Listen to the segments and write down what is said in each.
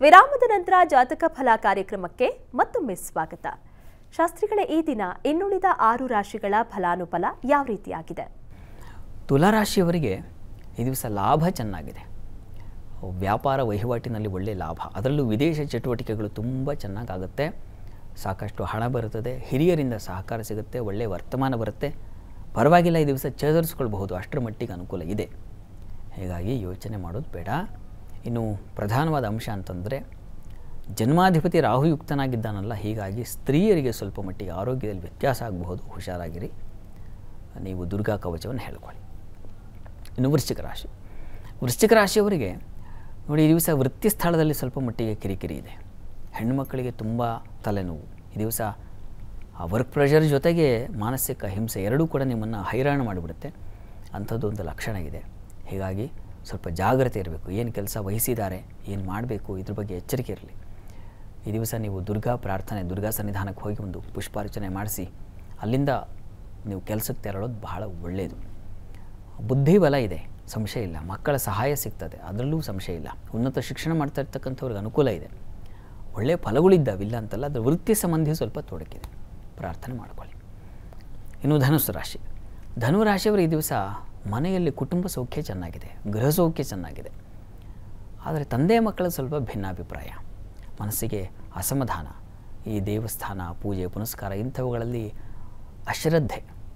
ವಿರಾಮದ ನಂತರ ಜಾತಕ ಫಲ ಕಾರ್ಯಕ್ರಮಕ್ಕೆ ಮತ್ತೊಮ್ಮೆ ಸ್ವಾಗತ ಶಾಸ್ತ್ರಿಗಳೇ ಈ ದಿನ ಇನ್ನುಳಿದ ಆರು ರಾಶಿಗಳ ಫಲಾನುಫಲ ಯಾವ ರೀತಿಯಾಗಿದೆ ತುಲಾರಾಶಿಯವರಿಗೆ ಈ ದಿವಸ ಲಾಭ ಚೆನ್ನಾಗಿದೆ ವ್ಯಾಪಾರ ವಹಿವಾಟಿನಲ್ಲಿ ಒಳ್ಳೆಯ ಲಾಭ ಅದರಲ್ಲೂ ವಿದೇಶ ಚಟುವಟಿಕೆಗಳು ತುಂಬ ಚೆನ್ನಾಗಾಗುತ್ತೆ ಸಾಕಷ್ಟು ಹಣ ಬರುತ್ತದೆ ಹಿರಿಯರಿಂದ ಸಹಕಾರ ಸಿಗುತ್ತೆ ಒಳ್ಳೆಯ ವರ್ತಮಾನ ಬರುತ್ತೆ ಪರವಾಗಿಲ್ಲ ಈ ದಿವಸ ಚೇತರಿಸ್ಕೊಳ್ಬಹುದು ಅಷ್ಟರ ಮಟ್ಟಿಗೆ ಅನುಕೂಲ ಇದೆ ಹೀಗಾಗಿ ಯೋಚನೆ ಮಾಡೋದು ಬೇಡ ಇನ್ನು ಪ್ರಧಾನವಾದ ಅಂಶ ಅಂತಂದರೆ ಜನ್ಮಾಧಿಪತಿ ರಾಹುಯುಕ್ತನಾಗಿದ್ದಾನಲ್ಲ ಹೀಗಾಗಿ ಸ್ತ್ರೀಯರಿಗೆ ಸ್ವಲ್ಪ ಮಟ್ಟಿಗೆ ಆರೋಗ್ಯದಲ್ಲಿ ವ್ಯತ್ಯಾಸ ಆಗಬಹುದು ಹುಷಾರಾಗಿರಿ ನೀವು ದುರ್ಗಾ ಕವಚವನ್ನು ಹೇಳ್ಕೊಳ್ಳಿ ಇನ್ನು ವೃಶ್ಚಿಕ ರಾಶಿ ವೃಶ್ಚಿಕ ರಾಶಿಯವರಿಗೆ ನೋಡಿ ಈ ದಿವಸ ವೃತ್ತಿ ಸ್ಥಳದಲ್ಲಿ ಸ್ವಲ್ಪ ಮಟ್ಟಿಗೆ ಕಿರಿಕಿರಿ ಇದೆ ಹೆಣ್ಣುಮಕ್ಕಳಿಗೆ ತುಂಬ ತಲೆನೋವು ಈ ದಿವಸ ಆ ವರ್ಕ್ ಪ್ರೆಷರ್ ಜೊತೆಗೆ ಮಾನಸಿಕ ಹಿಂಸೆ ಎರಡೂ ಕೂಡ ನಿಮ್ಮನ್ನು ಹೈರಾಣ ಮಾಡಿಬಿಡುತ್ತೆ ಅಂಥದ್ದು ಒಂದು ಲಕ್ಷಣ ಇದೆ ಹೀಗಾಗಿ ಸ್ವಲ್ಪ ಜಾಗ್ರತೆ ಇರಬೇಕು ಏನು ಕೆಲಸ ವಹಿಸಿದ್ದಾರೆ ಏನು ಮಾಡಬೇಕು ಇದ್ರ ಬಗ್ಗೆ ಎಚ್ಚರಿಕೆ ಇರಲಿ ಈ ದಿವಸ ನೀವು ದುರ್ಗಾ ಪ್ರಾರ್ಥನೆ ದುರ್ಗಾ ಸನ್ನಿಧಾನಕ್ಕೆ ಹೋಗಿ ಒಂದು ಪುಷ್ಪಾರ್ಚನೆ ಮಾಡಿಸಿ ಅಲ್ಲಿಂದ ನೀವು ಕೆಲಸಕ್ಕೆ ತೆರಳೋದು ಬಹಳ ಒಳ್ಳೆಯದು ಬುದ್ಧಿ ಬಲ ಇದೆ ಸಂಶಯ ಇಲ್ಲ ಮಕ್ಕಳ ಸಹಾಯ ಸಿಗ್ತದೆ ಅದರಲ್ಲೂ ಸಂಶಯ ಇಲ್ಲ ಉನ್ನತ ಶಿಕ್ಷಣ ಮಾಡ್ತಾ ಇರ್ತಕ್ಕಂಥವ್ರಿಗೆ ಅನುಕೂಲ ಇದೆ ಒಳ್ಳೆಯ ಫಲಗಳಿದ್ದಾವಿಲ್ಲ ಅಂತಲ್ಲ ಅದರ ವೃತ್ತಿ ಸಂಬಂಧಿ ಸ್ವಲ್ಪ ತೊಡಕಿದೆ ಪ್ರಾರ್ಥನೆ ಮಾಡ್ಕೊಳ್ಳಿ ಇನ್ನು ಧನುಸ್ಸು ರಾಶಿ ಧನು ರಾಶಿಯವರು ಈ ದಿವಸ ಮನೆಯಲ್ಲಿ ಕುಟುಂಬ ಸೌಖ್ಯ ಚೆನ್ನಾಗಿದೆ ಗೃಹ ಸೌಖ್ಯ ಚೆನ್ನಾಗಿದೆ ಆದರೆ ತಂದೆ ಮಕ್ಕಳ ಸ್ವಲ್ಪ ಭಿನ್ನಾಭಿಪ್ರಾಯ ಮನಸ್ಸಿಗೆ ಅಸಮಾಧಾನ ಈ ದೇವಸ್ಥಾನ ಪೂಜೆ ಪುನಸ್ಕಾರ ಇಂಥವುಗಳಲ್ಲಿ ಅಶ್ರದ್ಧೆ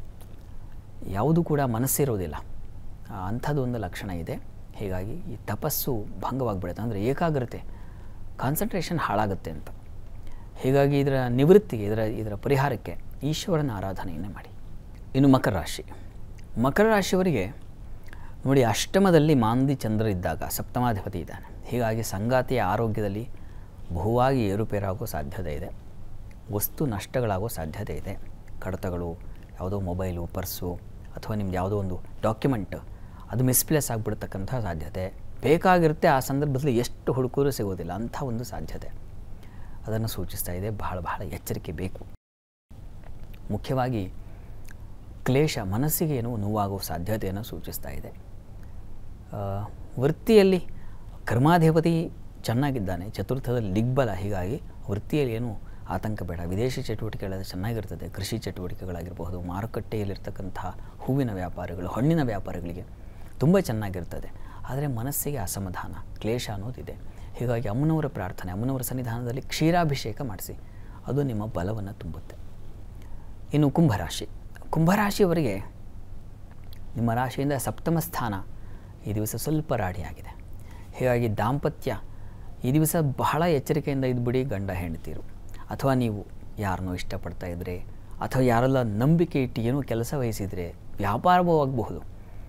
ಯಾವುದೂ ಕೂಡ ಮನಸ್ಸಿರೋದಿಲ್ಲ ಆ, ಅಂಥದ್ದು ಒಂದು ಲಕ್ಷಣ ಇದೆ ಹೀಗಾಗಿ ಈ ತಪಸ್ಸು ಭಂಗವಾಗಿಬಿಡುತ್ತೆ ಅಂದರೆ ಏಕಾಗ್ರತೆ ಕಾನ್ಸಂಟ್ರೇಷನ್ ಹಾಳಾಗುತ್ತೆ ಅಂತ ಹೀಗಾಗಿ ಇದರ ನಿವೃತ್ತಿಗೆ ಇದರ ಇದರ ಪರಿಹಾರಕ್ಕೆ ಈಶ್ವರನ ಆರಾಧನೆಯನ್ನೇ ಮಾಡಿ ಇನ್ನು ಮಕರ ರಾಶಿ ಮಕರ ರಾಶಿಯವರಿಗೆ ನೋಡಿ ಅಷ್ಟಮದಲ್ಲಿ ಮಾಂದಿ ಚಂದ್ರ ಇದ್ದಾಗ ಸಪ್ತಮಾಧಿಪತಿ ಇದ್ದಾನೆ ಹೀಗಾಗಿ ಸಂಗಾತಿಯ ಆರೋಗ್ಯದಲ್ಲಿ ಬಹುವಾಗಿ ಏರುಪೇರಾಗೋ ಸಾಧ್ಯತೆ ಇದೆ ವಸ್ತು ನಷ್ಟಗಳಾಗೋ ಸಾಧ್ಯತೆ ಇದೆ ಕಡತಗಳು ಯಾವುದೋ ಮೊಬೈಲು ಪರ್ಸು ಅಥವಾ ನಿಮ್ದು ಯಾವುದೋ ಒಂದು ಡಾಕ್ಯುಮೆಂಟ್ ಅದು ಮಿಸ್ಪ್ಲೇಸ್ ಆಗಿಬಿಡ್ತಕ್ಕಂಥ ಸಾಧ್ಯತೆ ಬೇಕಾಗಿರುತ್ತೆ ಆ ಸಂದರ್ಭದಲ್ಲಿ ಎಷ್ಟು ಹುಡುಕೂರು ಸಿಗೋದಿಲ್ಲ ಅಂಥ ಒಂದು ಸಾಧ್ಯತೆ ಅದನ್ನು ಸೂಚಿಸ್ತಾ ಇದೆ ಬಹಳ ಬಹಳ ಎಚ್ಚರಿಕೆ ಬೇಕು ಮುಖ್ಯವಾಗಿ ಕ್ಲೇಶ ಮನಸ್ಸಿಗೆ ಏನೋ ನೋವಾಗುವ ಸಾಧ್ಯತೆಯನ್ನು ಸೂಚಿಸ್ತಾ ಇದೆ ಆ, ವೃತ್ತಿಯಲ್ಲಿ ಕರ್ಮಾಧಿಪತಿ ಚೆನ್ನಾಗಿದ್ದಾನೆ ಚತುರ್ಥದಲ್ಲಿ ದಿಗ್ಬಲ ಹೀಗಾಗಿ ವೃತ್ತಿಯಲ್ಲಿ ಏನು ಆತಂಕ ಬೇಡ ವಿದೇಶಿ ಚಟುವಟಿಕೆಗಳೆಲ್ಲ ಚೆನ್ನಾಗಿರ್ತದೆ ಕೃಷಿ ಚಟುವಟಿಕೆಗಳಾಗಿರಬಹುದು ಮಾರುಕಟ್ಟೆಯಲ್ಲಿರ್ತಕ್ಕಂತಹ ಹೂವಿನ ವ್ಯಾಪಾರಗಳು ಹಣ್ಣಿನ ವ್ಯಾಪಾರಗಳಿಗೆ ತುಂಬ ಚೆನ್ನಾಗಿರ್ತದೆ ಆದರೆ ಮನಸ್ಸಿಗೆ ಅಸಮಾಧಾನ ಕ್ಲೇಶ ಅನ್ನೋದಿದೆ ಹೀಗಾಗಿ ಅಮ್ಮನವರ ಪ್ರಾರ್ಥನೆ ಅಮ್ಮನವರ ಸನ್ನಿಧಾನದಲ್ಲಿ ಕ್ಷೀರಾಭಿಷೇಕ ಮಾಡಿಸಿ ಅದು ನಿಮ್ಮ ಬಲವನ್ನು ತುಂಬುತ್ತೆ ಇನ್ನು ಕುಂಭರಾಶಿ ಕುಂಭರಾಶಿಯವರಿಗೆ ನಿಮ್ಮ ರಾಶಿಯಿಂದ ಸಪ್ತಮ ಸ್ಥಾನ ಈ ದಿವಸ ಸ್ವಲ್ಪ ರಾಡಿಯಾಗಿದೆ ಹೀಗಾಗಿ ದಾಂಪತ್ಯ ಈ ದಿವಸ ಬಹಳ ಎಚ್ಚರಿಕೆಯಿಂದ ಇದ್ಬಿಡಿ ಗಂಡ ಹೆಂಡತಿರು ಅಥವಾ ನೀವು ಯಾರನ್ನೋ ಇಷ್ಟಪಡ್ತಾ ಇದ್ದರೆ ಅಥವಾ ಯಾರೆಲ್ಲ ನಂಬಿಕೆ ಇಟ್ಟು ಏನೋ ಕೆಲಸ ವಹಿಸಿದರೆ ವ್ಯಾಪಾರವಾಗಬಹುದು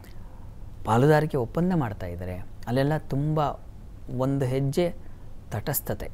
ಪಾಲುದಾರಿಕೆ ಒಪ್ಪಂದ ಮಾಡ್ತಾ ಇದ್ದಾರೆ ಅಲ್ಲೆಲ್ಲ ತುಂಬ ಒಂದು ಹೆಜ್ಜೆ ತಟಸ್ಥತೆ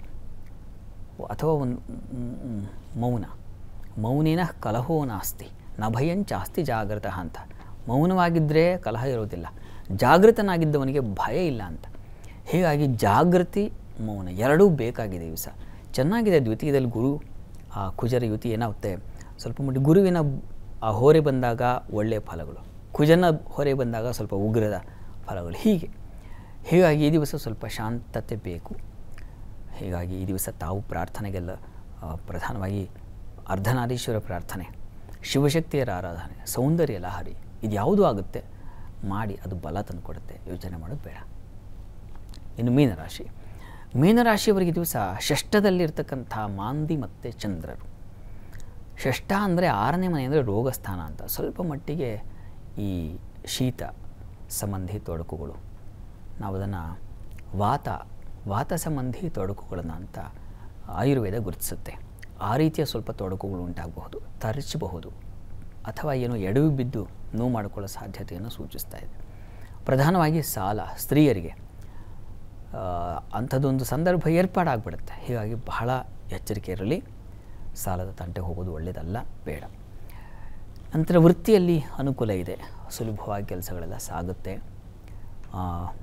ಅಥವಾ ಒಂದು ಮ್, ಮೌನ ಮೌನಿನ ಕಲಹೋ ನಾಸ್ತಿ ನ ಭಯಂಚಾಸ್ತಿ ಜಾಗೃತ ಅಂತ ಮೌನವಾಗಿದ್ದರೆ ಕಲಹ ಇರೋದಿಲ್ಲ ಜಾಗೃತನಾಗಿದ್ದವನಿಗೆ ಭಯ ಇಲ್ಲ ಅಂತ ಹೀಗಾಗಿ ಜಾಗೃತಿ ಮೌನ ಎರಡೂ ಬೇಕಾಗಿದೆ ದಿವಸ ಚೆನ್ನಾಗಿದೆ ದ್ವಿತೀಯದಲ್ಲಿ ಗುರು ಆ ಕುಜರ ಯುತಿ ಏನಾಗುತ್ತೆ ಸ್ವಲ್ಪ ಮಟ್ಟಿಗೆ ಗುರುವಿನ ಆ ಹೊರೆ ಬಂದಾಗ ಒಳ್ಳೆಯ ಫಲಗಳು ಕುಜನ ಹೊರೆ ಬಂದಾಗ ಸ್ವಲ್ಪ ಉಗ್ರದ ಫಲಗಳು ಹೀಗೆ ಹೀಗಾಗಿ ಈ ದಿವಸ ಸ್ವಲ್ಪ ಶಾಂತತೆ ಬೇಕು ಹೀಗಾಗಿ ಈ ದಿವಸ ತಾವು ಪ್ರಾರ್ಥನೆಗೆಲ್ಲ ಆ, ಪ್ರಧಾನವಾಗಿ ಅರ್ಧನಾರೀಶ್ವರ ಪ್ರಾರ್ಥನೆ ಶಿವಶಕ್ತಿಯರ ಆರಾಧನೆ ಸೌಂದರ್ಯ ಲಹರಿ ಇದು ಯಾವುದೂ ಆಗುತ್ತೆ ಮಾಡಿ ಅದು ಬಲ ತಂದುಕೊಡುತ್ತೆ ಯೋಚನೆ ಮಾಡೋದು ಬೇಡ ಇನ್ನು ಮೀನರಾಶಿ ಮೀನರಾಶಿಯವರಿಗೆ ಈ ದಿವಸ ಷಷ್ಠದಲ್ಲಿರ್ತಕ್ಕಂಥ ಮಾಂದಿ ಮತ್ತು ಚಂದ್ರರು ಷಷ್ಠ ಅಂದರೆ ಆರನೇ ಮನೆ ಅಂದರೆ ರೋಗಸ್ಥಾನ ಅಂತ ಸ್ವಲ್ಪ ಮಟ್ಟಿಗೆ ಈ ಶೀತ ಸಂಬಂಧಿ ತೊಡಕುಗಳು ನಾವು ಅದನ್ನು ವಾತ ವಾತ ಸಂಬಂಧಿ ತೊಡಕುಗಳನ್ನು ಅಂತ ಆಯುರ್ವೇದ ಗುರುತಿಸುತ್ತೆ ಆ ರೀತಿಯ ಸ್ವಲ್ಪ ತೊಡಕುಗಳು ಉಂಟಾಗಬಹುದು ತರಚಬಹುದು ಅಥವಾ ಏನೋ ಎಡವಿ ಬಿದ್ದು ನೋವು ಮಾಡಿಕೊಳ್ಳೋ ಸಾಧ್ಯತೆಯನ್ನು ಸೂಚಿಸ್ತಾ ಇದೆ ಪ್ರಧಾನವಾಗಿ ಸಾಲ ಸ್ತ್ರೀಯರಿಗೆ ಆ, ಅಂಥದ್ದೊಂದು ಸಂದರ್ಭ ಏರ್ಪಾಡಾಗ್ಬಿಡುತ್ತೆ ಹೀಗಾಗಿ ಬಹಳ ಎಚ್ಚರಿಕೆ ಇರಲಿ ಸಾಲದ ತಂಟೆ ಹೋಗೋದು ಒಳ್ಳೆಯದಲ್ಲ ಬೇಡ ನಂತರ ವೃತ್ತಿಯಲ್ಲಿ ಅನುಕೂಲ ಇದೆ ಸುಲಭವಾಗಿ ಕೆಲಸಗಳೆಲ್ಲ ಸಾಗುತ್ತೆ ಆ,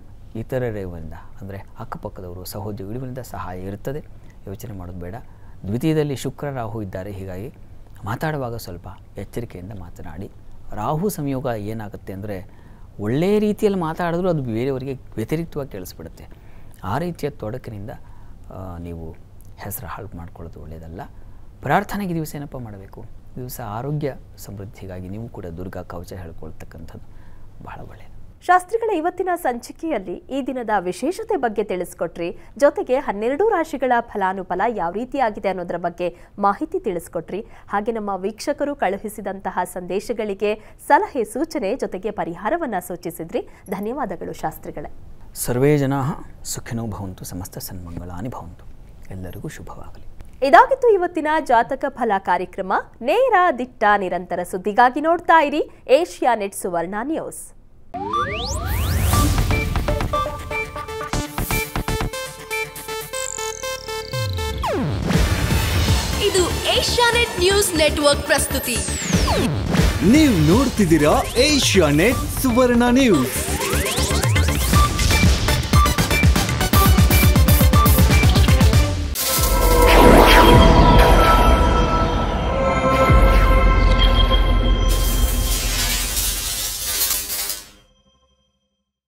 ಇತರರಿಂದ ಅಂದರೆ ಅಕ್ಕಪಕ್ಕದವರು ಸಹೋದ್ಯೋಗಿಗಳು ಇವರಿಂದ ಸಹಾಯ ಇರ್ತದೆ ಯೋಚನೆ ಮಾಡೋದು ಬೇಡ ದ್ವಿತೀಯದಲ್ಲಿ ಶುಕ್ರ ರಾಹು ಇದ್ದಾರೆ ಹೀಗಾಗಿ ಮಾತಾಡುವಾಗ ಸ್ವಲ್ಪ ಎಚ್ಚರಿಕೆಯಿಂದ ಮಾತನಾಡಿ ರಾಹು ಸಂಯೋಗ ಏನಾಗುತ್ತೆ ಅಂದರೆ ಒಳ್ಳೆಯ ರೀತಿಯಲ್ಲಿ ಮಾತಾಡಿದ್ರೂ ಅದು ಬೇರೆಯವರಿಗೆ ವ್ಯತಿರಿಕ್ತವಾಗಿ ಕೇಳಿಸ್ಬಿಡುತ್ತೆ ಆ ರೀತಿಯ ತೊಡಕಿನಿಂದ ಆ, ನೀವು ಹೆಸರು ಹಾಳು ಮಾಡ್ಕೊಳ್ಳೋದು ಒಳ್ಳೆಯದಲ್ಲ ಪ್ರಾರ್ಥನೆಗೆ ದಿವಸ ಏನಪ್ಪ ಮಾಡಬೇಕು ದಿವಸ ಆರೋಗ್ಯ ಸಮೃದ್ಧಿಗಾಗಿ ನೀವು ಕೂಡ ದುರ್ಗಾ ಕವಚ ಹೇಳ್ಕೊಳ್ತಕ್ಕಂಥದ್ದು ಬಹಳ ಒಳ್ಳೆಯದು ಶಾಸ್ತ್ರಿಗಳ ಇವತ್ತಿನ ಸಂಚಿಕೆಯಲ್ಲಿ ಈ ದಿನದ ವಿಶೇಷತೆ ಬಗ್ಗೆ ತಿಳಿಸ್ಕೊಟ್ರಿ ಜೊತೆಗೆ ಹನ್ನೆರಡು ರಾಶಿಗಳ ಫಲಾನುಫಲ ಯಾವ ರೀತಿಯಾಗಿದೆ ಅನ್ನೋದರ ಬಗ್ಗೆ ಮಾಹಿತಿ ತಿಳಿಸ್ಕೊಟ್ರಿ ಹಾಗೆ ನಮ್ಮ ವೀಕ್ಷಕರು ಕಳುಹಿಸಿದಂತಹ ಸಂದೇಶಗಳಿಗೆ ಸಲಹೆ ಸೂಚನೆ ಜೊತೆಗೆ ಪರಿಹಾರವನ್ನ ಸೂಚಿಸಿದ್ರಿ ಧನ್ಯವಾದಗಳು ಶಾಸ್ತ್ರಿಗಳೇ ಸರ್ವೇ ಜನ ಸುಖಿನೋ ಭವಂತು ಸಮಸ್ತ ಸನ್ಮಂಗಳಾನಿ ಭವಂತು ಎಲ್ಲರಿಗೂ ಶುಭವಾಗಲಿ ಇದಾಗಿತ್ತು ಇವತ್ತಿನ ಜಾತಕ ಫಲ ಕಾರ್ಯಕ್ರಮ ನೇರ ದಿಟ್ಟ ನಿರಂತರ ಸುದ್ದಿಗಾಗಿ ನೋಡ್ತಾ ಇರಿ ಏಷ್ಯಾ ನೆಟ್ ಸುವರ್ಣ ನ್ಯೂಸ್ ಇದು ಏಷ್ಯಾನೆಟ್ ನ್ಯೂಸ್ ನೆಟ್ವರ್ಕ್ ಪ್ರಸ್ತುತಿ ನೀವು ನೋಡ್ತಿದ್ದೀರಾ ಏಷ್ಯಾ ನೆಟ್ ಸುವರ್ಣ ನ್ಯೂಸ್